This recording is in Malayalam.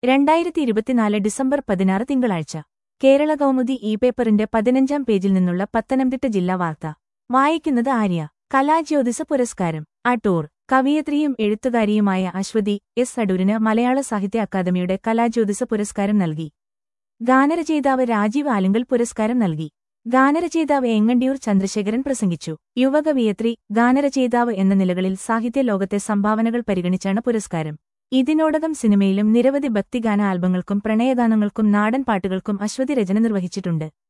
രണ്ടായിരത്തി ഇരുപത്തിനാല് ഡിസംബർ പതിനാറ് തിങ്കളാഴ്ച കേരള കൗമുദി ഇ പേപ്പറിന്റെ പതിനഞ്ചാം പേജിൽ നിന്നുള്ള പത്തനംതിട്ട ജില്ലാ വാർത്ത വായിക്കുന്നത് ആര്യ കലാജ്യോതിസ പുരസ്കാരം അടൂർ കവിയത്രിയും എഴുത്തുകാരിയുമായ അശ്വതി എസ് അടൂരിന് മലയാള സാഹിത്യ അക്കാദമിയുടെ കലാജ്യോതിസ പുരസ്കാരം നൽകി ഗാനരചയിതാവ് രാജീവ് ആലുങ്കൽ പുരസ്കാരം നൽകി ഗാനരചയിതാവ് എങ്ങണ്ടിയൂർ ചന്ദ്രശേഖരൻ പ്രസംഗിച്ചു യുവകവിയത്രി ഗാനരചയിതാവ് എന്ന നിലകളിൽ സാഹിത്യ ലോകത്തെ സംഭാവനകൾ പരിഗണിച്ചാണ് പുരസ്കാരം ഇതിനോടകം സിനിമയിലും നിരവധി ഭക്തിഗാന ആൽബങ്ങൾക്കും പ്രണയഗാനങ്ങൾക്കും നാടൻ പാട്ടുകൾക്കും അശ്വതി രചന നിർവഹിച്ചിട്ടുണ്ട്